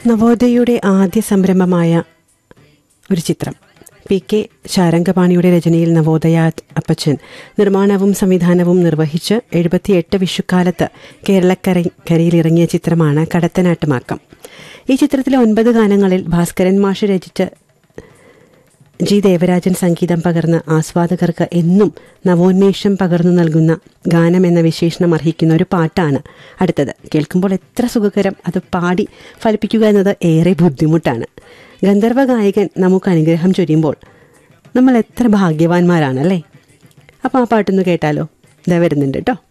നവോദയയുടെ ആദ്യ സംരംഭമായ ഒരു ചിത്രം പി കെ ശാരംഗപാണിയുടെ രചനയിൽ നവോദയ അപ്പച്ചൻ നിർമ്മാണവും സംവിധാനവും നിർവഹിച്ച് എഴുപത്തിയെട്ട് വിഷുക്കാലത്ത് കേരളക്കര കരയിലിറങ്ങിയ ചിത്രമാണ് കടത്തനാട്ടുമാക്കം ഈ ചിത്രത്തിലെ ഒൻപത് ഗാനങ്ങളിൽ ഭാസ്കരൻ മാഷ് രചിച്ച ജി ദേവരാജൻ സംഗീതം പകർന്ന് ആസ്വാദകർക്ക് എന്നും നവോന്മേഷം പകർന്നു നൽകുന്ന ഗാനം എന്ന വിശേഷണം അർഹിക്കുന്ന ഒരു പാട്ടാണ് അടുത്തത് കേൾക്കുമ്പോൾ എത്ര സുഖകരം അത് പാടി ഫലിപ്പിക്കുക എന്നത് ഏറെ ബുദ്ധിമുട്ടാണ് ഗന്ധർവ ഗായകൻ നമുക്ക് അനുഗ്രഹം ചൊരിയുമ്പോൾ നമ്മൾ എത്ര ഭാഗ്യവാന്മാരാണല്ലേ അപ്പോൾ ആ പാട്ടൊന്ന് കേട്ടാലോ ഇതാ വരുന്നുണ്ട് കേട്ടോ